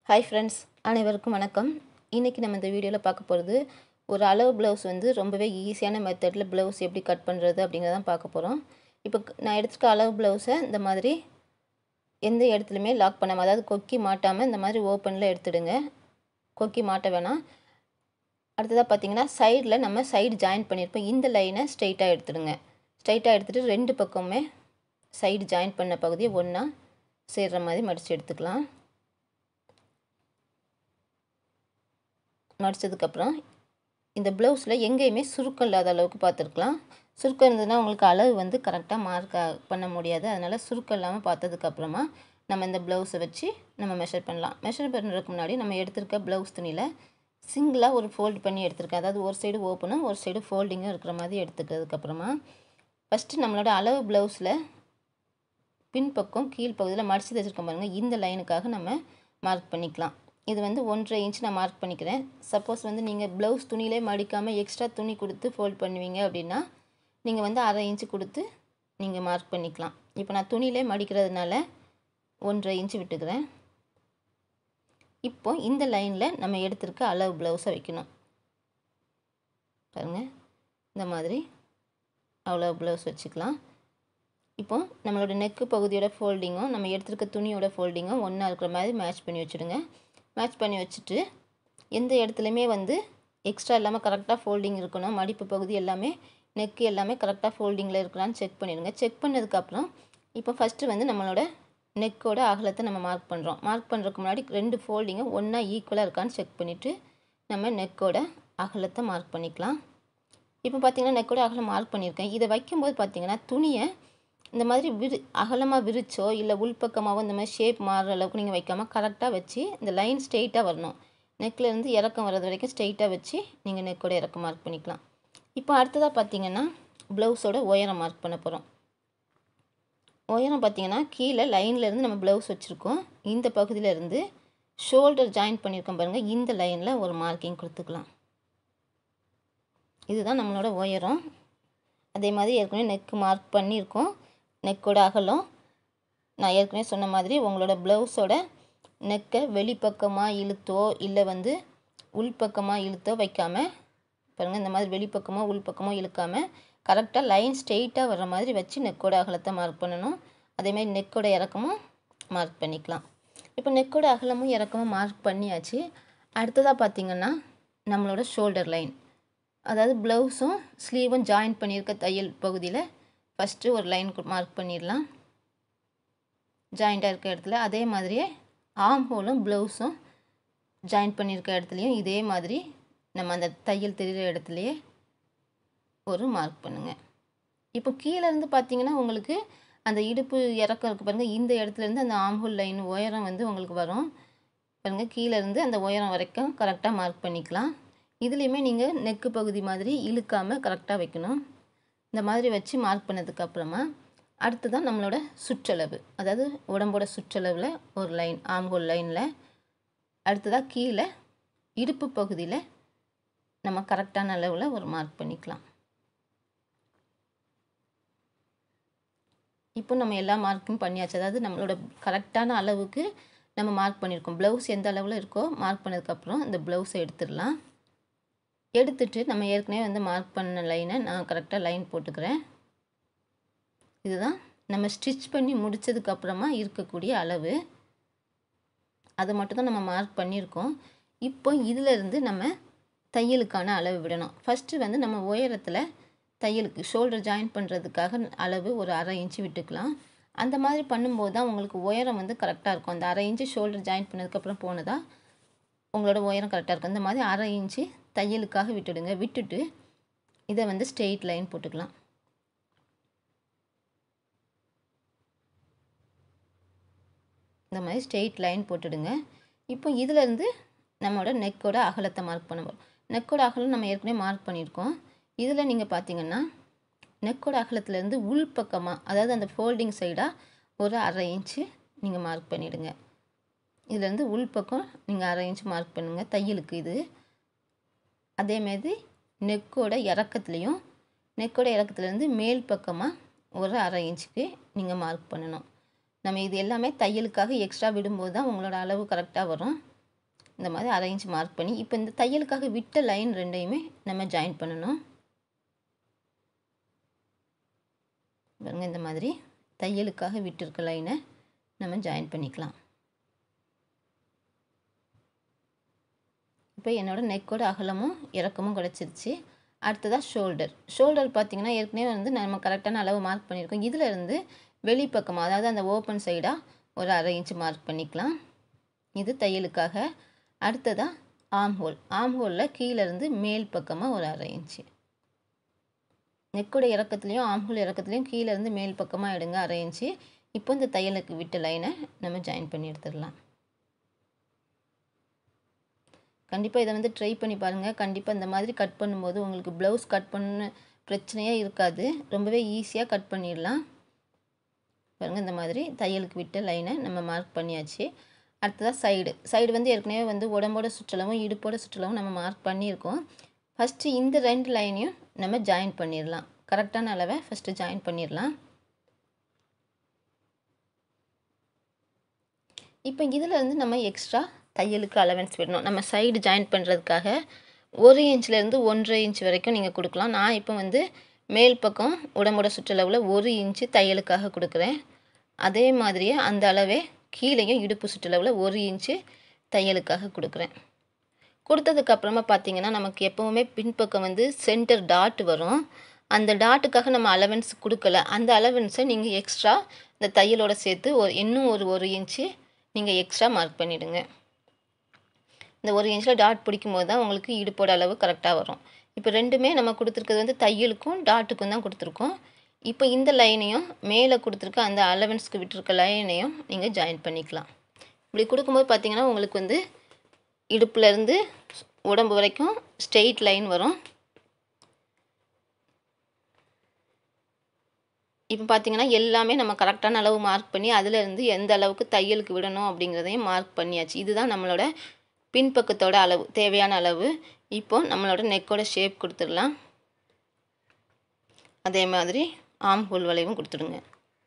hi friends அனைவருக்கும் வணக்கம் இன்றைக்கி நம்ம இந்த வீடியோவில் பார்க்க போகிறது ஒரு அளவு ப்ளவுஸ் வந்து ரொம்பவே ஈஸியான மெத்தடில் ப்ளவுஸ் எப்படி கட் பண்ணுறது அப்படிங்கிறதான் பார்க்க போகிறோம் இப்போ நான் எடுத்துக்க அளவு ப்ளவுஸை இந்த மாதிரி எந்த இடத்துலையுமே லாக் பண்ணாமல் அதாவது கொக்கி மாட்டாமல் இந்த மாதிரி ஓப்பனில் எடுத்துடுங்க கொக்கி மாட்ட வேணாம் அடுத்ததாக பார்த்தீங்கன்னா சைடில் நம்ம சைடு ஜாயின் பண்ணியிருப்போம் இந்த லைனை ஸ்ட்ரைட்டாக எடுத்துடுங்க ஸ்ட்ரைட்டாக எடுத்துகிட்டு ரெண்டு பக்கமுமே சைடு ஜாயின் பண்ண பகுதியை ஒன்றா சேர்கிற மாதிரி மடித்து எடுத்துக்கலாம் மடித்ததுக்கப்புறம் இந்த ப்ளவுஸில் எங்கேயுமே சுருக்கம் இல்லாத அளவுக்கு பார்த்துருக்கலாம் சுருக்கம் இருந்ததுன்னா உங்களுக்கு அளவு வந்து கரெக்டாக மார்க் பண்ண முடியாது அதனால் சுருக்கம் இல்லாமல் பார்த்ததுக்கப்புறமா நம்ம இந்த ப்ளவுஸை வச்சு நம்ம மெஷர் பண்ணலாம் மெஷர் பண்ணுறதுக்கு முன்னாடி நம்ம எடுத்திருக்க ப்ளவுஸ் துணியில் சிங்கிளாக ஒரு ஃபோல்டு பண்ணி எடுத்திருக்கேன் அதாவது ஒரு சைடு ஓப்பனும் ஒரு சைடு ஃபோல்டிங்கும் இருக்கிற மாதிரி எடுத்துக்கிறதுக்கப்புறமா ஃபஸ்ட்டு நம்மளோட அளவு ப்ளவுஸில் பின்பக்கம் கீழ்ப்பகுதியில் மடித்து தைச்சிருக்க பாருங்கள் இந்த லைனுக்காக நம்ம மார்க் பண்ணிக்கலாம் இது வந்து ஒன்றரை இன்ச் நான் மார்க் பண்ணிக்கிறேன் சப்போஸ் வந்து நீங்கள் ப்ளவுஸ் துணியிலே மடிக்காமல் எக்ஸ்ட்ரா துணி கொடுத்து ஃபோல்ட் பண்ணுவீங்க அப்படின்னா நீங்கள் வந்து அரை இன்ச்சு கொடுத்து நீங்கள் மார்க் பண்ணிக்கலாம் இப்போ நான் துணியிலே மடிக்கிறதுனால ஒன்றரை இன்ச்சு விட்டுக்கிறேன் இப்போ இந்த லைனில் நம்ம எடுத்திருக்க அளவு ப்ளவுஸை வைக்கணும் பாருங்கள் இந்த மாதிரி அவ்வளோ ப்ளவுஸ் வச்சுக்கலாம் இப்போ நம்மளோட நெக்கு பகுதியோட ஃபோல்டிங்கும் நம்ம எடுத்துருக்க துணியோட ஃபோல்டிங்கும் ஒன்றா இருக்கிற மாதிரி மேட்ச் பண்ணி வச்சுடுங்க மேட்ச் பண்ணி வச்சுட்டு எந்த இடத்துலையுமே வந்து எக்ஸ்ட்ரா இல்லாமல் கரெக்டாக ஃபோல்டிங் இருக்கணும் மடிப்பு பகுதி எல்லாமே நெக்கு எல்லாமே கரெக்டாக ஃபோல்டிங்கில் இருக்கலான்னு செக் பண்ணிடுங்க செக் பண்ணதுக்கப்புறம் இப்போ ஃபஸ்ட்டு வந்து நம்மளோட நெக்கோட அகலத்தை நம்ம மார்க் பண்ணுறோம் மார்க் பண்ணுறதுக்கு முன்னாடி ரெண்டு ஃபோல்டிங்கும் ஒன்றா ஈக்குவலாக இருக்கான்னு செக் பண்ணிவிட்டு நம்ம நெக்கோட அகலத்தை மார்க் பண்ணிக்கலாம் இப்போ பார்த்திங்கன்னா நெக்கோட அகலம் மார்க் பண்ணியிருக்கேன் இதை வைக்கும்போது பார்த்திங்கன்னா துணியை இந்த மாதிரி விரி அகலமாக விரிச்சோ இல்லை உள்பக்கமாகவோ இந்த மாதிரி ஷேப் மாறுற அளவுக்கு நீங்கள் வைக்காமல் கரெக்டாக வச்சு இந்த லைன் ஸ்ட்ரெயிட்டாக வரணும் நெக்லேருந்து இறக்கம் வர்றது வரைக்கும் ஸ்ட்ரெயிட்டாக வச்சு நீங்கள் நெக்கோட இறக்கம் மார்க் பண்ணிக்கலாம் இப்போ அடுத்ததாக பார்த்தீங்கன்னா ப்ளவுஸோட உயரம் மார்க் பண்ண போகிறோம் உயரம் பார்த்தீங்கன்னா கீழே லைன்லேருந்து நம்ம ப்ளவுஸ் வச்சுருக்கோம் இந்த பகுதியிலேருந்து ஷோல்டர் ஜாயின் பண்ணியிருக்கோம் பாருங்கள் இந்த லைனில் ஒரு மார்க்கிங் கொடுத்துக்கலாம் இதுதான் நம்மளோட உயரம் அதே மாதிரி ஏற்கனவே நெக்கு மார்க் பண்ணியிருக்கோம் நெக்கோட அகலம் நான் ஏற்கனவே சொன்ன மாதிரி உங்களோட ப்ளவுஸோட நெக்கை வெளிப்பக்கமாக இழுத்தோ இல்லை வந்து உள்பக்கமாக இழுத்தோ வைக்காமல் பாருங்கள் இந்த மாதிரி வெளிப்பக்கமோ உள்பக்கமோ இழுக்காமல் கரெக்டாக லைன் ஸ்ட்ரெயிட்டாக வர்ற மாதிரி வச்சு நெக்கோட அகலத்தை மார்க் பண்ணணும் அதேமாதிரி நெக்கோட இறக்கமும் மார்க் பண்ணிக்கலாம் இப்போ நெக்கோட அகலமும் இறக்கமும் மார்க் பண்ணியாச்சு அடுத்ததாக பார்த்திங்கன்னா நம்மளோட ஷோல்டர் லைன் அதாவது ப்ளவுஸும் ஸ்லீவும் ஜாயின் பண்ணியிருக்க தையல் பகுதியில் ஃபஸ்ட்டு ஒரு லைன் மார்க் பண்ணிடலாம் ஜாயிண்ட்டாக இருக்க இடத்துல அதே மாதிரியே ஆம் ஹோலும் ப்ளவுஸும் ஜாயின் பண்ணியிருக்க இடத்துலையும் இதே மாதிரி நம்ம அந்த தையல் தெரிகிற இடத்துலையே ஒரு மார்க் பண்ணுங்கள் இப்போ கீழேருந்து பார்த்தீங்கன்னா உங்களுக்கு அந்த இடுப்பு இறக்கம் இருக்குது பாருங்கள் இந்த இடத்துலேருந்து அந்த ஆம்ஹோல் லைன் உயரம் வந்து உங்களுக்கு வரும் பாருங்கள் கீழேருந்து அந்த உயரம் வரைக்கும் கரெக்டாக மார்க் பண்ணிக்கலாம் இதுலேயுமே நீங்கள் நெக்கு பகுதி மாதிரி இழுக்காமல் கரெக்டாக வைக்கணும் இந்த மாதிரி வச்சு மார்க் பண்ணதுக்கப்புறமா அடுத்ததான் நம்மளோட சுற்றளவு அதாவது உடம்போட சுற்றளவில் ஒரு லைன் ஆம்கோல் லைனில் அடுத்ததாக கீழே இடுப்பு பகுதியில் நம்ம கரெக்டான அளவில் ஒரு மார்க் பண்ணிக்கலாம் இப்போ நம்ம எல்லா மார்க்கும் பண்ணியாச்சு அதாவது நம்மளோட கரெக்டான அளவுக்கு நம்ம மார்க் பண்ணியிருக்கோம் ப்ளவுஸ் எந்த அளவில் இருக்கோ மார்க் பண்ணதுக்கப்புறம் இந்த ப்ளவுஸை எடுத்துடலாம் எடுத்துட்டு நம்ம ஏற்கனவே வந்து மார்க் பண்ண லைனை நான் கரெக்டாக லைன் போட்டுக்கிறேன் இதுதான் நம்ம ஸ்டிச் பண்ணி முடித்ததுக்கப்புறமா இருக்கக்கூடிய அளவு அதை மட்டும் தான் நம்ம மார்க் பண்ணியிருக்கோம் இப்போ இதிலேருந்து நம்ம தையலுக்கான அளவு விடணும் ஃபஸ்ட்டு வந்து நம்ம உயரத்தில் தையலுக்கு ஷோல்டர் ஜாயின் பண்ணுறதுக்காக அளவு ஒரு அரை இன்ச்சு விட்டுக்கலாம் அந்த மாதிரி பண்ணும்போது தான் உங்களுக்கு உயரம் வந்து கரெக்டாக இருக்கும் அந்த அரை இன்ச்சு ஷோல்டர் ஜாயின் பண்ணதுக்கப்புறம் போனதாக உங்களோட உயரம் கரெக்டாக இருக்கும் இந்த மாதிரி அரை இன்ச்சு தையலுக்காக விட்டுடுங்க விட்டுட்டு இதை வந்து ஸ்ட்ரெயிட் லைன் போட்டுக்கலாம் இந்த மாதிரி ஸ்ட்ரெயிட் லைன் போட்டுடுங்க இப்போ இதிலேருந்து நம்மளோட நெக்கோட அகலத்தை மார்க் பண்ண போகிறோம் நெக்கோட அகலம் நம்ம ஏற்கனவே மார்க் பண்ணியிருக்கோம் இதில் நீங்கள் பார்த்தீங்கன்னா நெக்கோட அகலத்துலேருந்து உள் பக்கமாக அதாவது அந்த ஃபோல்டிங் சைடாக ஒரு அரை இன்ச்சு நீங்கள் மார்க் பண்ணிவிடுங்க இதுலேருந்து உள் பக்கம் நீங்கள் அரை இன்ச் மார்க் பண்ணுங்கள் தையலுக்கு இது அதேமாரி நெக்கோட இறக்கத்துலேயும் நெக்கோட இறக்கத்துலேருந்து மேல் பக்கமாக ஒரு அரை இன்ச்சுக்கு நீங்கள் மார்க் பண்ணணும் நம்ம இது எல்லாமே தையலுக்காக எக்ஸ்ட்ரா விடும்போது தான் உங்களோட அளவு கரெக்டாக வரும் இந்த மாதிரி அரை இன்ச் மார்க் பண்ணி இப்போ இந்த தையலுக்காக விட்ட லைன் ரெண்டையுமே நம்ம ஜாயின் பண்ணணும் பாருங்க இந்த மாதிரி தையலுக்காக விட்டுருக்க லைனை நம்ம ஜாயின் பண்ணிக்கலாம் இப்போ என்னோடய நெக்கோட அகலமும் இறக்கமும் கிடச்சிருச்சு அடுத்ததாக ஷோல்டர் ஷோல்டர் பார்த்திங்கன்னா ஏற்கனவே வந்து நம்ம கரெக்டான அளவு மார்க் பண்ணியிருக்கோம் இதில் இருந்து வெளிப்பக்கமாக அதாவது அந்த ஓப்பன் சைடாக ஒரு அரை இன்ச்சு மார்க் பண்ணிக்கலாம் இது தையலுக்காக அடுத்ததாக ஆம் ஹோல் ஆம் ஹோலில் கீழேருந்து மேல் பக்கமாக ஒரு அரை இன்ச்சு நெக்கோட இறக்கத்துலேயும் ஆம் ஹோல் இறக்கத்துலேயும் கீழேருந்து மேல் பக்கமாக எடுங்க அரை இன்ச்சு இப்போ இந்த தையலுக்கு விட்ட லைனை நம்ம ஜாயின் பண்ணி எடுத்துடலாம் கண்டிப்பாக இதை வந்து ட்ரை பண்ணி பாருங்கள் கண்டிப்பாக இந்த மாதிரி கட் பண்ணும்போது உங்களுக்கு ப்ளவுஸ் கட் பண்ண பிரச்சனையே இருக்காது ரொம்பவே ஈஸியாக கட் பண்ணிடலாம் பாருங்கள் இந்த மாதிரி தையலுக்கு விட்ட லைனை நம்ம மார்க் பண்ணியாச்சு அடுத்ததாக சைடு சைடு வந்து ஏற்கனவே வந்து உடம்போட சுற்றளவும் இடுப்போட சுற்றளவும் நம்ம மார்க் பண்ணியிருக்கோம் ஃபஸ்ட்டு இந்த ரெண்டு லைனையும் நம்ம ஜாயின் பண்ணிடலாம் கரெக்டான அளவை ஃபஸ்ட்டு ஜாயின் பண்ணிடலாம் இப்போ இதில் இருந்து நம்ம எக்ஸ்ட்ரா தையலுக்கு அலவன்ஸ் விடணும் நம்ம சைடு ஜாயின் பண்ணுறதுக்காக ஒரு இன்ச்லேருந்து ஒன்றரை இன்ச் வரைக்கும் நீங்கள் கொடுக்கலாம் நான் இப்போ வந்து மேல் பக்கம் உடம்போட சுற்றளவில் ஒரு இன்ச்சு தையலுக்காக கொடுக்குறேன் அதே மாதிரியே அந்த அளவே கீழேயும் இடுப்பு சுற்றளவில் ஒரு இன்ச்சு தையலுக்காக கொடுக்குறேன் கொடுத்ததுக்கப்புறமா பார்த்தீங்கன்னா நமக்கு எப்போவுமே பின்பக்கம் வந்து சென்டர் டாட் வரும் அந்த டாட்டுக்காக நம்ம அலவன்ஸ் கொடுக்கல அந்த அலவன்ஸை நீங்கள் எக்ஸ்ட்ரா இந்த தையலோட சேர்த்து ஒரு இன்னும் ஒரு ஒரு இன்ச்சு நீங்கள் எக்ஸ்ட்ரா மார்க் பண்ணிவிடுங்க இந்த ஒரு இன்ச்சில் டாட் பிடிக்கும் போது தான் உங்களுக்கு இடுப்போட அளவு கரெக்டாக வரும் இப்போ ரெண்டுமே நம்ம கொடுத்துருக்கிறது வந்து தையலுக்கும் டாட்டுக்கும் தான் கொடுத்துருக்கோம் இப்போ இந்த லைனையும் மேலே கொடுத்துருக்க அந்த அலவன்ஸ்க்கு விட்டுருக்க லைனையும் நீங்கள் ஜாயின் பண்ணிக்கலாம் இப்படி கொடுக்கும்போது பார்த்தீங்கன்னா உங்களுக்கு வந்து இடுப்புலேருந்து உடம்பு வரைக்கும் ஸ்ட்ரெயிட் லைன் வரும் இப்போ பார்த்தீங்கன்னா எல்லாமே நம்ம கரெக்டான அளவு மார்க் பண்ணி அதிலேருந்து எந்த அளவுக்கு தையலுக்கு விடணும் அப்படிங்கிறதையும் மார்க் பண்ணியாச்சு இதுதான் நம்மளோட பின்பக்கத்தோட அளவு தேவையான அளவு இப்போ நம்மளோட நெக்கோட ஷேப் கொடுத்துடலாம் அதே மாதிரி ஆம் ஹோல் வளைவும் கொடுத்துடுங்க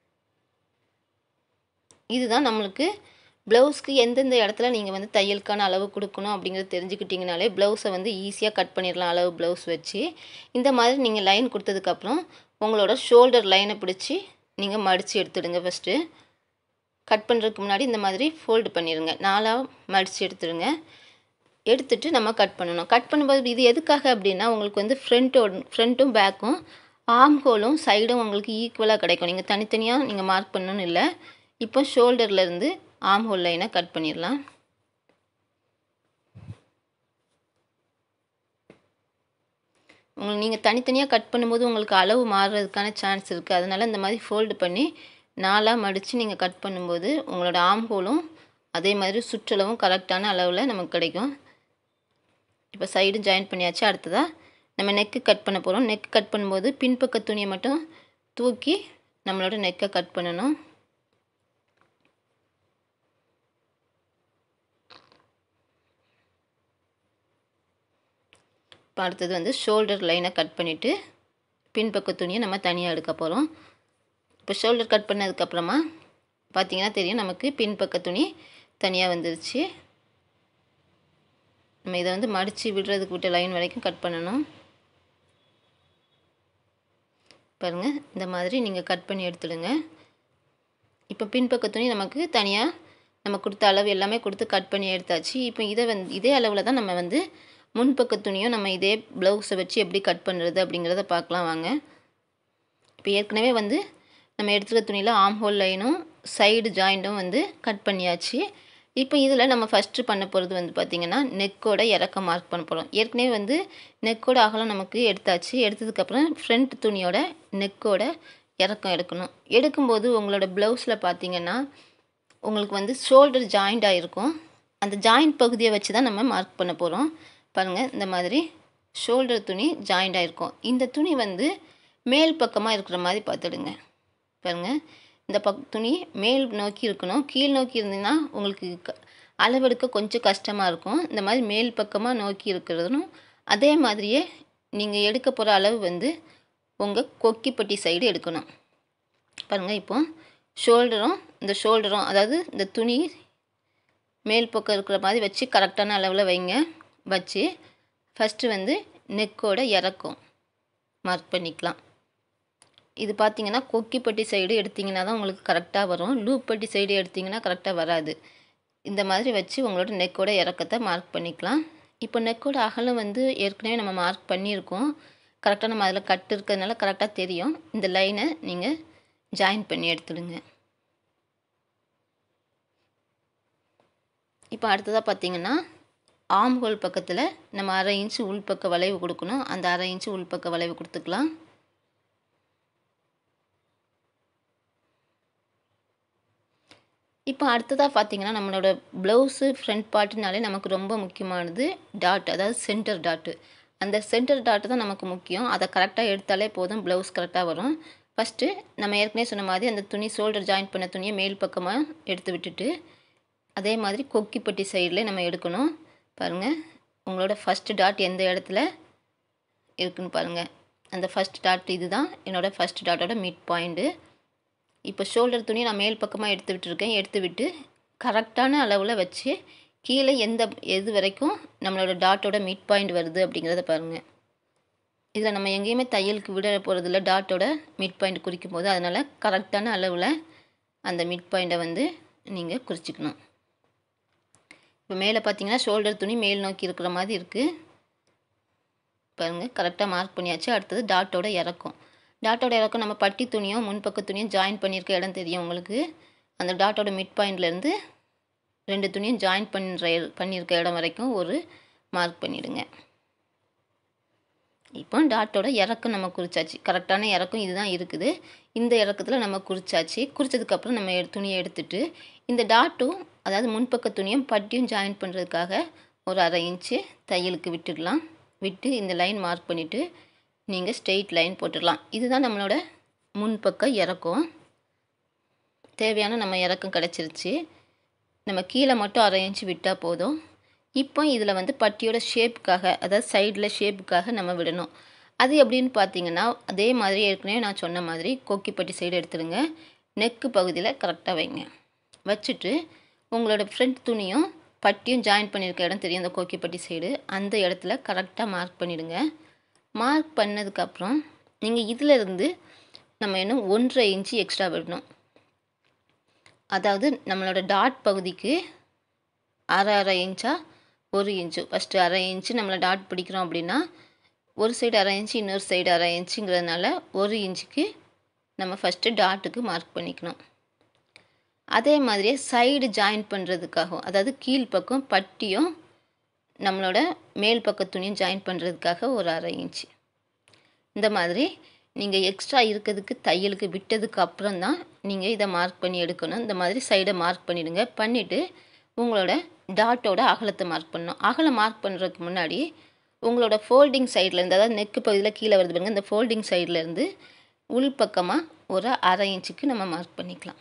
இதுதான் நம்மளுக்கு ப்ளவுஸ்க்கு எந்தெந்த இடத்துல நீங்கள் வந்து தையலுக்கான அளவு கொடுக்கணும் அப்படிங்கிறது தெரிஞ்சுக்கிட்டிங்கனாலே ப்ளவுஸை வந்து ஈஸியாக கட் பண்ணிடலாம் அளவு ப்ளவுஸ் வச்சு இந்த மாதிரி நீங்கள் லைன் கொடுத்ததுக்கப்புறம் உங்களோட ஷோல்டர் லைனை பிடிச்சி நீங்கள் மடித்து எடுத்துடுங்க ஃபஸ்ட்டு கட் பண்ணுறதுக்கு முன்னாடி இந்த மாதிரி ஃபோல்டு பண்ணிடுங்க நாலாக மடித்து எடுத்துடுங்க எடுத்துட்டு நம்ம கட் பண்ணணும் கட் பண்ணும்போது இது எதுக்காக அப்படின்னா உங்களுக்கு வந்து ஃப்ரண்ட்டோட ஃப்ரண்ட்டும் பேக்கும் ஆம் ஹோலும் சைடும் உங்களுக்கு ஈக்குவலாக கிடைக்கும் நீங்கள் தனித்தனியாக நீங்கள் மார்க் பண்ணணும்னு இல்லை இப்போ ஷோல்டர்லேருந்து ஆம் ஹோல் லைனை கட் பண்ணிடலாம் உங்களுக்கு நீங்கள் தனித்தனியாக கட் பண்ணும்போது உங்களுக்கு அளவு மாறுறதுக்கான சான்ஸ் இருக்குது அதனால் இந்த மாதிரி ஃபோல்டு பண்ணி நாலாக மடித்து நீங்கள் கட் பண்ணும்போது உங்களோட ஆம் ஹோலும் அதே மாதிரி சுற்றளவும் கரெக்டான அளவில் நமக்கு கிடைக்கும் இப்போ சைடு ஜாயின் பண்ணியாச்சு அடுத்ததாக நம்ம நெக்கு கட் பண்ண போகிறோம் நெக் கட் பண்ணும்போது பின்பக்க துணியை மட்டும் தூக்கி நம்மளோட நெக்கை கட் பண்ணணும் இப்போ அடுத்தது வந்து ஷோல்டர் லைனை கட் பண்ணிவிட்டு பின்பக்க துணியை நம்ம தனியாக எடுக்க போகிறோம் இப்போ ஷோல்டர் கட் பண்ணதுக்கப்புறமா பார்த்தீங்கன்னா தெரியும் நமக்கு பின்பக்க துணி தனியாக வந்துருச்சு நம்ம இதை வந்து மடித்து விடுறதுக்கு விட்ட லைன் வரைக்கும் கட் பண்ணணும் பாருங்கள் இந்த மாதிரி நீங்கள் கட் பண்ணி எடுத்துடுங்க இப்போ பின்பக்க துணி நமக்கு தனியாக நம்ம கொடுத்த அளவு எல்லாமே கொடுத்து கட் பண்ணி எடுத்தாச்சு இப்போ இதை வந்து இதே அளவில் தான் நம்ம வந்து முன்பக்க துணியும் நம்ம இதே ப்ளவுஸை வச்சு எப்படி கட் பண்ணுறது அப்படிங்கிறத பார்க்கலாம் வாங்க இப்போ ஏற்கனவே வந்து நம்ம எடுத்துருக்க துணியில் ஆம் ஹோல் லைனும் சைடு ஜாயிண்ட்டும் வந்து கட் பண்ணியாச்சு இப்போ இதில் நம்ம ஃபஸ்ட்டு பண்ண போகிறது வந்து பார்த்திங்கன்னா நெக்கோட இறக்கம் மார்க் பண்ண போகிறோம் ஏற்கனவே வந்து நெக்கோட அகலம் நமக்கு எடுத்தாச்சு எடுத்ததுக்கப்புறம் ஃப்ரண்ட் துணியோட நெக்கோட இறக்கம் எடுக்கணும் எடுக்கும்போது உங்களோட ப்ளவுஸில் பார்த்தீங்கன்னா உங்களுக்கு வந்து ஷோல்டர் ஜாயிண்ட் ஆகிருக்கும் அந்த ஜாயிண்ட் பகுதியை வச்சு தான் நம்ம மார்க் பண்ண போகிறோம் பாருங்கள் இந்த மாதிரி ஷோல்டர் துணி ஜாயிண்ட் ஆகிருக்கும் இந்த துணி வந்து மேல் பக்கமாக இருக்கிற மாதிரி பார்த்துடுங்க பாருங்கள் இந்த பக் துணி மேல் நோக்கி இருக்கணும் கீழ் நோக்கி இருந்தீங்கன்னா உங்களுக்கு க அளவெடுக்க கொஞ்சம் கஷ்டமாக இருக்கும் இந்த மாதிரி மேல் பக்கமாக நோக்கி இருக்கிறதும் அதே மாதிரியே நீங்கள் எடுக்க போகிற அளவு வந்து உங்கள் கொக்கிப்பட்டி சைடு எடுக்கணும் பாருங்கள் இப்போ ஷோல்டரும் இந்த ஷோல்டரும் அதாவது இந்த துணி மேல் பக்கம் இருக்கிற மாதிரி வச்சு கரெக்டான அளவில் வைங்க வச்சு ஃபஸ்ட்டு வந்து நெக்கோட இறக்கும் மார்க் பண்ணிக்கலாம் இது பார்த்தீங்கன்னா கொக்கிப்பட்டி சைடு எடுத்திங்கன்னா தான் உங்களுக்கு கரெக்டாக வரும் லூப் பட்டி சைடு எடுத்திங்கன்னா கரெக்டாக வராது இந்த மாதிரி வச்சு உங்களோட நெக்கோட இறக்கத்தை மார்க் பண்ணிக்கலாம் இப்போ நெக்கோட அகலம் வந்து ஏற்கனவே நம்ம மார்க் பண்ணியிருக்கோம் கரெக்டாக நம்ம அதில் கட் இருக்கிறதுனால கரெக்டாக தெரியும் இந்த லைனை நீங்கள் ஜாயின் பண்ணி எடுத்துடுங்க இப்போ அடுத்ததாக பார்த்தீங்கன்னா ஆம் ஹோல் பக்கத்தில் நம்ம அரை இன்ச்சு உள்பக்க வளைவு கொடுக்கணும் அந்த அரை இன்ச்சு உள்பக்க வளைவு கொடுத்துக்கலாம் இப்போ அடுத்ததாக பார்த்தீங்கன்னா நம்மளோட ப்ளவுஸு ஃப்ரண்ட் பார்ட்டுனாலே நமக்கு ரொம்ப முக்கியமானது டாட் அதாவது சென்டர் டாட்டு அந்த சென்டர் டாட்டு தான் நமக்கு முக்கியம் அதை கரெக்டாக எடுத்தாலே போதும் ப்ளவுஸ் கரெக்டாக வரும் ஃபஸ்ட்டு நம்ம ஏற்கனவே சொன்ன மாதிரி அந்த துணி ஷோல்டர் ஜாயின் பண்ண துணியை மேல் பக்கமாக எடுத்து விட்டுட்டு அதே மாதிரி கொக்கிப்பட்டி சைடில் நம்ம எடுக்கணும் பாருங்கள் உங்களோட ஃபஸ்ட்டு டாட் எந்த இடத்துல இருக்குன்னு பாருங்கள் அந்த ஃபஸ்ட் டாட் இது தான் என்னோடய ஃபஸ்ட் டாட்டோட மிட் பாயிண்ட்டு இப்போ ஷோல்டர் துணியை நான் மேல் பக்கமாக எடுத்து விட்டுருக்கேன் எடுத்து விட்டு கரெக்டான அளவில் வச்சு கீழே எந்த எது வரைக்கும் நம்மளோட டாட்டோட மிட் பாயிண்ட் வருது அப்படிங்கிறத பாருங்கள் இதில் நம்ம எங்கேயுமே தையலுக்கு விட போகிறதில்ல டாட்டோட மிட் பாயிண்ட் குறிக்கும் போது அதனால் கரெக்டான அளவில் அந்த மிட் பாயிண்ட்டை வந்து நீங்கள் குறிச்சிக்கணும் இப்போ மேலே பார்த்தீங்கன்னா ஷோல்டர் துணி மேல் நோக்கி இருக்கிற மாதிரி இருக்குது பாருங்கள் கரெக்டாக மார்க் பண்ணியாச்சு அடுத்தது டாட்டோட இறக்கும் டாட்டோட இறக்கம் நம்ம பட்டி துணியும் முன்பக்க துணியும் ஜாயின் பண்ணியிருக்க இடம் தெரியும் உங்களுக்கு அந்த டாட்டோட மிட் பாயிண்ட்லேருந்து ரெண்டு துணியும் ஜாயின் பண்ணுற பண்ணியிருக்க இடம் வரைக்கும் ஒரு மார்க் பண்ணிவிடுங்க இப்போ டாட்டோட இறக்கம் நம்ம குறிச்சாச்சு கரெக்டான இறக்கம் இதுதான் இருக்குது இந்த இறக்கத்தில் நம்ம குறிச்சாச்சு குறிச்சதுக்கப்புறம் நம்ம துணியை எடுத்துட்டு இந்த டாட்டும் அதாவது முன்பக்க துணியும் பட்டியும் ஜாயின் பண்ணுறதுக்காக ஒரு அரை இன்ச்சு தையலுக்கு விட்டுடலாம் விட்டு இந்த லைன் மார்க் பண்ணிவிட்டு நீங்கள் ஸ்ட்ரெயிட் லைன் போட்டுடலாம் இதுதான் நம்மளோட முன்பக்க இறக்கம் தேவையான நம்ம இறக்கம் கிடச்சிருச்சு நம்ம கீழே மட்டும் அரை இன்ச்சு விட்டால் போதும் இப்போ இதில் வந்து பட்டியோட ஷேப்புக்காக அதாவது சைடில் ஷேப்புக்காக நம்ம விடணும் அது எப்படின்னு பார்த்தீங்கன்னா அதே மாதிரி ஏற்கனவே நான் சொன்ன மாதிரி கொக்கிப்பட்டி சைடு எடுத்துடுங்க நெக்கு பகுதியில் கரெக்டாக வைங்க வச்சுட்டு உங்களோட ஃப்ரண்ட் துணியும் பட்டியும் ஜாயின் பண்ணியிருக்க இடம் தெரியும் அந்த கோக்கிப்பட்டி சைடு அந்த இடத்துல கரெக்டாக மார்க் பண்ணிவிடுங்க மார்க் பண்ணதுக்கப்புறம் நீங்கள் இதில் இருந்து நம்ம இன்னும் ஒன்றரை இன்ச்சு எக்ஸ்ட்ரா விடணும் அதாவது நம்மளோட டாட் பகுதிக்கு அரை அரை இன்ச்சா ஒரு இன்ச்சு ஃபஸ்ட்டு அரை இன்ச்சு நம்மளை டாட் பிடிக்கிறோம் அப்படின்னா ஒரு சைடு அரை இன்ச்சு இன்னொரு சைடு அரை இன்ச்சுங்கிறதுனால ஒரு இன்ச்சுக்கு நம்ம ஃபஸ்ட்டு டாட்டுக்கு மார்க் பண்ணிக்கணும் அதே மாதிரியே சைடு ஜாயின் பண்ணுறதுக்காகவும் அதாவது கீழ்ப்பக்கம் பட்டியும் நம்மளோட மேல் பக்க துணியும் ஜாயின் பண்ணுறதுக்காக ஒரு அரை இன்ச்சு இந்த மாதிரி நீங்கள் எக்ஸ்ட்ரா இருக்கிறதுக்கு தையலுக்கு விட்டதுக்கு அப்புறம் தான் நீங்கள் இதை மார்க் பண்ணி எடுக்கணும் இந்த மாதிரி சைடை மார்க் பண்ணிவிடுங்க பண்ணிவிட்டு உங்களோட டாட்டோட அகலத்தை மார்க் பண்ணணும் அகலம் மார்க் பண்ணுறதுக்கு முன்னாடி உங்களோட ஃபோல்டிங் சைட்லேருந்து அதாவது நெக்கு பகுதியில் கீழே வருது பாருங்க இந்த ஃபோல்டிங் சைட்லேருந்து உள் பக்கமாக ஒரு அரை இன்ச்சுக்கு நம்ம மார்க் பண்ணிக்கலாம்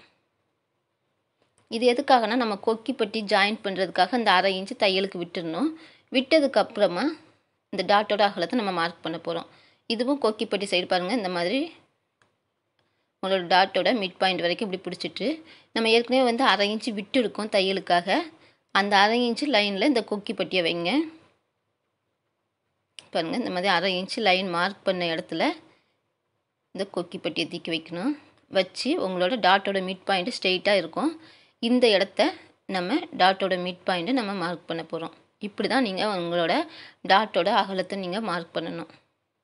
இது எதுக்காகனா நம்ம கொக்கி பட்டி ஜாயின் பண்ணுறதுக்காக இந்த அரை இன்ச்சு தையலுக்கு விட்டுடணும் விட்டதுக்கு அப்புறமா இந்த டாட்டோட அகலத்தை நம்ம மார்க் பண்ண போகிறோம் இதுவும் கொக்கி பட்டி சைடு பாருங்கள் இந்த மாதிரி உங்களோட டாட்டோட மிட் பாயிண்ட் வரைக்கும் இப்படி பிடிச்சிட்டு நம்ம ஏற்கனவே வந்து அரை இன்ச்சு விட்டு இருக்கோம் தையலுக்காக அந்த அரை இன்ச்சு லைனில் இந்த கொக்கி பட்டியை வைங்க பாருங்கள் இந்த மாதிரி அரை இன்ச்சு லைன் மார்க் பண்ண இடத்துல இந்த கொக்கி பட்டியை தூக்கி வைக்கணும் வச்சு உங்களோட டாட்டோட மிட் பாயிண்ட்டு ஸ்ட்ரெயிட்டாக இருக்கும் இந்த இடத்த நம்ம டாட்டோட மிட் பாயிண்ட்டை நம்ம மார்க் பண்ண போகிறோம் இப்படி தான் நீங்கள் உங்களோட டாட்டோட அகலத்தை நீங்கள் மார்க் பண்ணணும்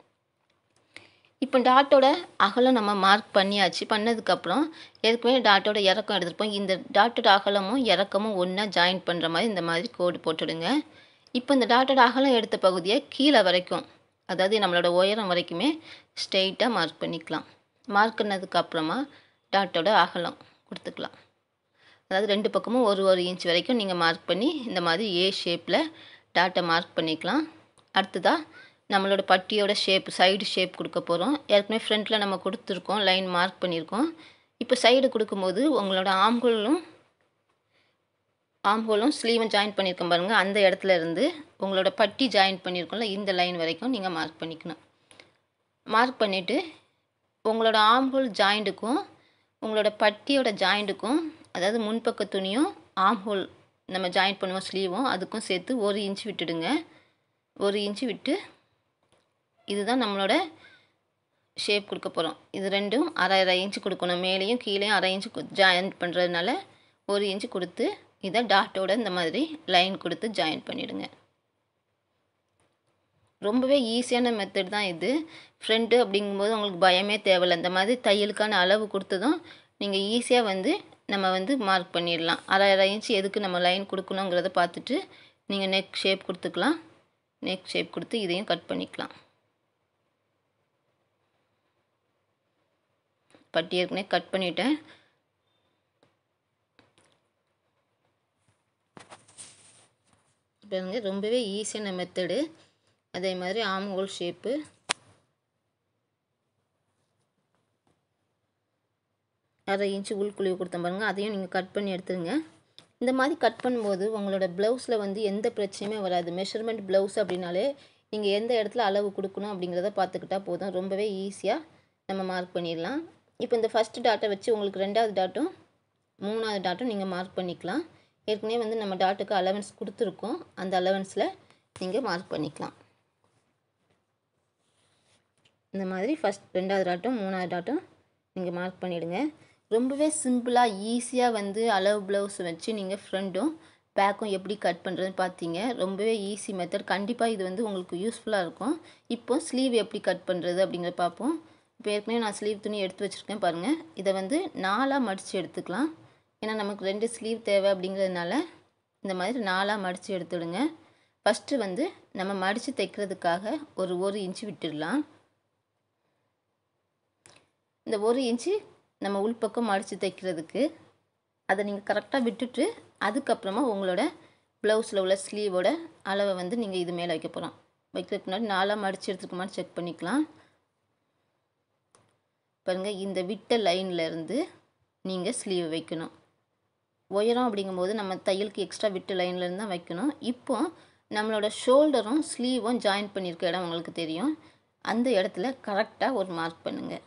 இப்போ டாட்டோட அகலம் நம்ம மார்க் பண்ணியாச்சு பண்ணதுக்கப்புறம் ஏற்கனவே டாட்டோட இறக்கம் எடுத்துருப்போம் இந்த டாட்டோட அகலமும் இறக்கமும் ஒன்றா ஜாயின் பண்ணுற மாதிரி இந்த மாதிரி கோடு போட்டுடுங்க இப்போ இந்த டாட்டோட அகலம் எடுத்த பகுதியை கீழே வரைக்கும் அதாவது நம்மளோட உயரம் வரைக்குமே ஸ்ட்ரெயிட்டாக மார்க் பண்ணிக்கலாம் மார்க் பண்ணதுக்கப்புறமா டாட்டோட அகலம் கொடுத்துக்கலாம் அதாவது ரெண்டு பக்கமும் ஒரு ஒரு இன்ச் வரைக்கும் நீங்கள் மார்க் பண்ணி இந்த மாதிரி ஏ ஷேப்பில் டாட்டை மார்க் பண்ணிக்கலாம் அடுத்ததாக நம்மளோட பட்டியோட ஷேப் சைடு ஷேப் கொடுக்க போகிறோம் ஏற்கனவே ஃப்ரண்ட்டில் நம்ம கொடுத்துருக்கோம் லைன் மார்க் பண்ணியிருக்கோம் இப்போ சைடு கொடுக்கும்போது உங்களோட ஆம்ஹோலும் ஆம்ஹோலும் ஸ்லீவும் ஜாயின் பண்ணியிருக்கோம் பாருங்கள் அந்த இடத்துல இருந்து உங்களோட பட்டி ஜாயின் பண்ணியிருக்கோம்ல இந்த லைன் வரைக்கும் நீங்கள் மார்க் பண்ணிக்கணும் மார்க் பண்ணிவிட்டு உங்களோட ஆம்ஹோல் ஜாயிண்ட்டுக்கும் உங்களோட பட்டியோட ஜாயிண்ட்டுக்கும் அதாவது முன்பக்க துணியும் ஆம்ஹோல் நம்ம ஜாயின் பண்ணுவோம் ஸ்லீவும் அதுக்கும் சேர்த்து ஒரு இன்ச் விட்டுடுங்க ஒரு இன்ச்சு விட்டு இதுதான் நம்மளோட ஷேப் கொடுக்க போகிறோம் இது ரெண்டும் அரை அரை இன்ச்சு கொடுக்கணும் மேலேயும் கீழேயும் அரை இன்ச்சு ஜாயின் பண்ணுறதுனால ஒரு இன்ச்சு கொடுத்து இதை டாட்டோட இந்த மாதிரி லைன் கொடுத்து ஜாயின் பண்ணிவிடுங்க ரொம்பவே ஈஸியான மெத்தட் தான் இது ஃப்ரெண்டு அப்படிங்கும்போது உங்களுக்கு பயமே தேவையில்லை இந்த மாதிரி தையலுக்கான அளவு கொடுத்ததும் நீங்கள் ஈஸியாக வந்து நம்ம வந்து மார்க் பண்ணிடலாம் அரை அரை இன்ச்சு எதுக்கு நம்ம லைன் கொடுக்கணுங்கிறத பார்த்துட்டு நீங்கள் நெக் ஷேப் கொடுத்துக்கலாம் நெக் ஷேப் கொடுத்து இதையும் கட் பண்ணிக்கலாம் பட்டி ஏற்கனவே கட் பண்ணிட்டேன் பாருங்க ரொம்பவே ஈஸியான மெத்தடு அதே மாதிரி ஆம் ஹோல் ஷேப்பு அரை இன்ச்சு உள்குழிவு கொடுத்தேன் பாருங்கள் அதையும் நீங்கள் கட் பண்ணி எடுத்துருங்க இந்த மாதிரி கட் பண்ணும்போது உங்களோட ப்ளவுஸில் வந்து எந்த பிரச்சனையுமே வராது மெஷர்மெண்ட் ப்ளவுஸ் அப்படின்னாலே நீங்கள் எந்த இடத்துல அளவு கொடுக்கணும் அப்படிங்கிறத பார்த்துக்கிட்டா போதும் ரொம்பவே ஈஸியாக நம்ம மார்க் பண்ணிடலாம் இப்போ இந்த ஃபஸ்ட்டு டாட்டை வச்சு உங்களுக்கு ரெண்டாவது டாட்டும் மூணாவது டாட்டும் நீங்கள் மார்க் பண்ணிக்கலாம் ஏற்கனவே வந்து நம்ம டாட்டுக்கு அலவன்ஸ் கொடுத்துருக்கோம் அந்த அலவன்ஸில் நீங்கள் மார்க் பண்ணிக்கலாம் இந்த மாதிரி ஃபஸ்ட் ரெண்டாவது டாட்டும் மூணாவது டாட்டும் நீங்கள் மார்க் பண்ணிவிடுங்க ரொம்பவே சிம்பிளாக ஈஸியாக வந்து அளவு ப்ளவுஸ் வச்சு நீங்கள் ஃப்ரண்ட்டும் பேக்கும் எப்படி கட் பண்ணுறதுன்னு பார்த்தீங்க ரொம்பவே ஈஸி மெத்தட் கண்டிப்பாக இது வந்து உங்களுக்கு யூஸ்ஃபுல்லாக இருக்கும் இப்போ ஸ்லீவ் எப்படி கட் பண்ணுறது அப்படிங்கிறத பார்ப்போம் இப்போ ஏற்கனவே நான் ஸ்லீவ் துணி எடுத்து வச்சுருக்கேன் பாருங்கள் இதை வந்து நாலாக மடித்து எடுத்துக்கலாம் ஏன்னா நமக்கு ரெண்டு ஸ்லீவ் தேவை அப்படிங்கிறதுனால இந்த மாதிரி நாலாக மடித்து எடுத்துடுங்க ஃபஸ்ட்டு வந்து நம்ம மடித்து தைக்கிறதுக்காக ஒரு ஒரு இன்ச்சு விட்டுடலாம் இந்த ஒரு இன்ச்சு நம்ம உள்பக்கம் மடித்து தைக்கிறதுக்கு அதை நீங்கள் கரெக்டாக விட்டுட்டு அதுக்கப்புறமா உங்களோட ப்ளவுஸில் உள்ள ஸ்லீவோட அளவை வந்து நீங்கள் இது மேலே வைக்க போகிறோம் வைக்கிறதுக்கு முன்னாடி நாலாக மடித்து எடுத்துருக்குமான்னு செக் பண்ணிக்கலாம் பாருங்கள் இந்த விட்ட லைன்லேருந்து நீங்கள் ஸ்லீவ் வைக்கணும் உயரம் அப்படிங்கும்போது நம்ம தையலுக்கு எக்ஸ்ட்ரா விட்டு லைன்லேருந்து தான் வைக்கணும் இப்போ நம்மளோட ஷோல்டரும் ஸ்லீவும் ஜாயின் பண்ணியிருக்க இடம் உங்களுக்கு தெரியும் அந்த இடத்துல கரெக்டாக ஒரு மார்க் பண்ணுங்கள்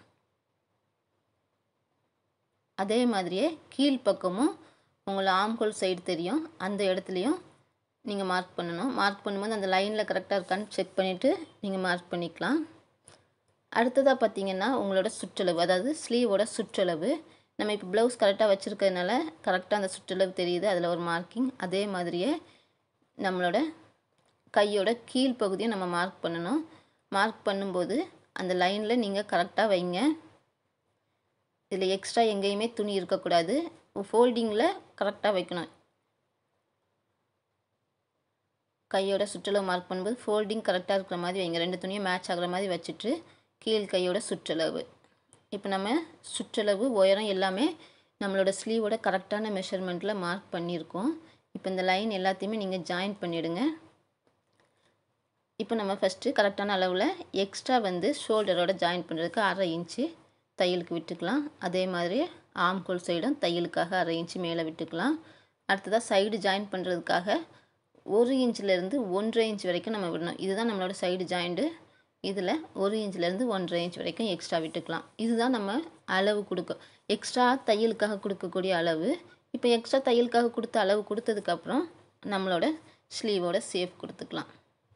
அதே மாதிரியே கீழ்ப்பக்கமும் உங்களை ஆம்கோல் சைடு தெரியும் அந்த இடத்துலையும் நீங்கள் மார்க் பண்ணணும் மார்க் பண்ணும்போது அந்த லைனில் கரெக்டாக இருக்கான்னு செக் பண்ணிவிட்டு நீங்கள் மார்க் பண்ணிக்கலாம் அடுத்ததாக பார்த்தீங்கன்னா உங்களோட சுற்றளவு அதாவது ஸ்லீவோட சுற்றளவு நம்ம இப்போ ப்ளவுஸ் கரெக்டாக வச்சுருக்கிறதுனால கரெக்டாக அந்த சுற்றளவு தெரியுது அதில் ஒரு மார்க்கிங் அதே மாதிரியே நம்மளோட கையோட கீழ் பகுதியை நம்ம மார்க் பண்ணணும் மார்க் பண்ணும்போது அந்த லைனில் நீங்கள் கரெக்டாக வைங்க இதில் எக்ஸ்ட்ரா எங்கேயுமே துணி இருக்கக்கூடாது ஃபோல்டிங்கில் கரெக்டாக வைக்கணும் கையோட சுற்றளவு மார்க் பண்ணும்போது ஃபோல்டிங் கரெக்டாக இருக்கிற மாதிரி வைங்க ரெண்டு துணியும் மேட்ச் ஆகிற மாதிரி வச்சுட்டு கீழ் கையோட சுற்றளவு இப்போ நம்ம சுற்றளவு உயரம் எல்லாமே நம்மளோட ஸ்லீவோட கரெக்டான மெஷர்மெண்ட்டில் மார்க் பண்ணியிருக்கோம் இப்போ இந்த லைன் எல்லாத்தையுமே நீங்கள் ஜாயின் பண்ணிவிடுங்க இப்போ நம்ம ஃபஸ்ட்டு கரெக்டான அளவில் எக்ஸ்ட்ரா வந்து ஷோல்டரோட ஜாயின் பண்ணுறதுக்கு அரை இன்ச்சு தையலுக்கு விட்டுக்கலாம் அதே மாதிரி ஆம்கோல் சைடும் தையலுக்காக அரை இன்ச்சு மேலே விட்டுக்கலாம் அடுத்ததாக சைடு ஜாயின் பண்ணுறதுக்காக ஒரு இன்ச்சிலேருந்து ஒன்றரை இன்ச் வரைக்கும் நம்ம விடணும் இதுதான் நம்மளோட சைடு ஜாயிண்ட்டு இதில் ஒரு இன்ச்லேருந்து ஒன்றரை இன்ச் வரைக்கும் எக்ஸ்ட்ரா விட்டுக்கலாம் இதுதான் நம்ம அளவு கொடுக்க எக்ஸ்ட்ரா தையலுக்காக கொடுக்கக்கூடிய அளவு இப்போ எக்ஸ்ட்ரா தையலுக்காக கொடுத்த அளவு கொடுத்ததுக்கப்புறம் நம்மளோட ஸ்லீவோட சேஃப் கொடுத்துக்கலாம்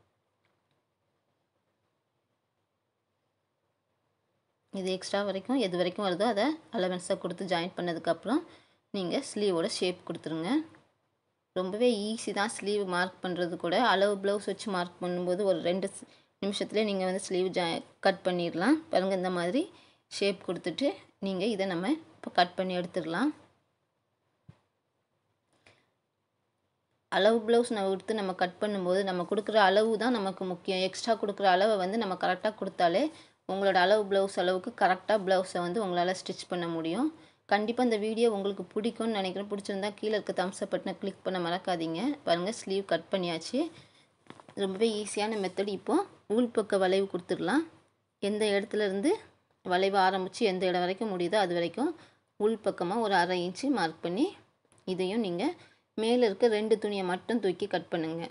இது எக்ஸ்ட்ரா வரைக்கும் எது வரைக்கும் வருதோ அதை அலவன்ஸாக கொடுத்து ஜாயின் பண்ணதுக்கப்புறம் நீங்கள் ஸ்லீவோட ஷேப் கொடுத்துருங்க ரொம்பவே ஈஸி தான் ஸ்லீவ் மார்க் பண்ணுறது கூட அளவு ப்ளவுஸ் வச்சு மார்க் பண்ணும்போது ஒரு ரெண்டு நிமிஷத்துலேயே நீங்கள் வந்து ஸ்லீவ் ஜா கட் பண்ணிடலாம் பாருங்கள் இந்த மாதிரி ஷேப் கொடுத்துட்டு நீங்கள் இதை நம்ம இப்போ கட் பண்ணி எடுத்துடலாம் அளவு ப்ளவுஸ் நம்ம எடுத்து நம்ம கட் பண்ணும்போது நம்ம கொடுக்குற அளவு தான் நமக்கு முக்கியம் எக்ஸ்ட்ரா கொடுக்குற அளவை வந்து நம்ம கரெக்டாக கொடுத்தாலே உங்களோட அளவு ப்ளவுஸ் அளவுக்கு கரெக்டாக ப்ளவுஸை வந்து உங்களால் ஸ்டிச் பண்ண முடியும் கண்டிப்பாக இந்த வீடியோ உங்களுக்கு பிடிக்கும்னு நினைக்கிறேன் பிடிச்சிருந்தா கீழே இருக்க தம்ஸ் அப் பட்டனை கிளிக் பண்ண மறக்காதீங்க பாருங்கள் ஸ்லீவ் கட் பண்ணியாச்சு ரொம்பவே ஈஸியான மெத்தட் இப்போது உள்பக்க வளைவு கொடுத்துடலாம் எந்த இடத்துல இருந்து வளைவு ஆரம்பித்து எந்த இடம் வரைக்கும் முடியுதோ அது வரைக்கும் உள்பக்கமாக ஒரு அரை இன்ச்சு மார்க் பண்ணி இதையும் நீங்கள் மேலே இருக்க ரெண்டு துணியை மட்டும் தூக்கி கட் பண்ணுங்கள்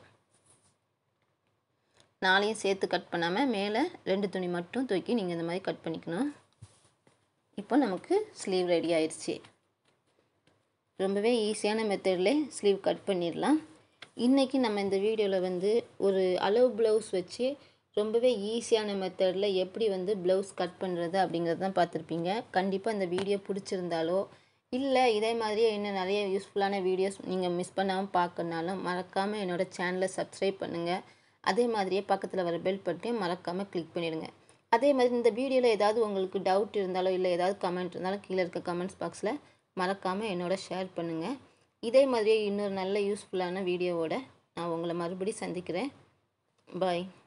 நாளையும் சேர்த்து கட் பண்ணாமல் மேலே ரெண்டு துணி மட்டும் தூக்கி நீங்கள் இந்த மாதிரி கட் பண்ணிக்கணும் இப்போ நமக்கு ஸ்லீவ் ரெடி ஆயிடுச்சு ரொம்பவே ஈஸியான மெத்தட்லேயே ஸ்லீவ் கட் பண்ணிடலாம் இன்றைக்கி நம்ம இந்த வீடியோவில் வந்து ஒரு அளவு ப்ளவுஸ் வச்சு ரொம்பவே ஈஸியான மெத்தடில் எப்படி வந்து ப்ளவுஸ் கட் பண்ணுறது அப்படிங்கிறது தான் பார்த்துருப்பீங்க கண்டிப்பாக இந்த வீடியோ பிடிச்சிருந்தாலோ இல்லை இதே மாதிரியே இன்னும் நிறைய யூஸ்ஃபுல்லான வீடியோஸ் நீங்கள் மிஸ் பண்ணாமல் பார்க்கணுனாலும் மறக்காமல் என்னோடய சேனலை சப்ஸ்கிரைப் பண்ணுங்கள் அதே மாதிரியே பக்கத்தில் வர பெல் பட்டையும் மறக்காமல் கிளிக் பண்ணிடுங்க அதே மாதிரி இந்த வீடியோவில் ஏதாவது உங்களுக்கு டவுட் இருந்தாலோ இல்லை ஏதாவது கமெண்ட் இருந்தாலும் கீழே இருக்க கமெண்ட்ஸ் பாக்ஸில் மறக்காமல் என்னோட ஷேர் பண்ணுங்கள் இதே மாதிரியே இன்னொரு நல்ல யூஸ்ஃபுல்லான வீடியோவோட நான் உங்களை மறுபடியும் சந்திக்கிறேன் பாய்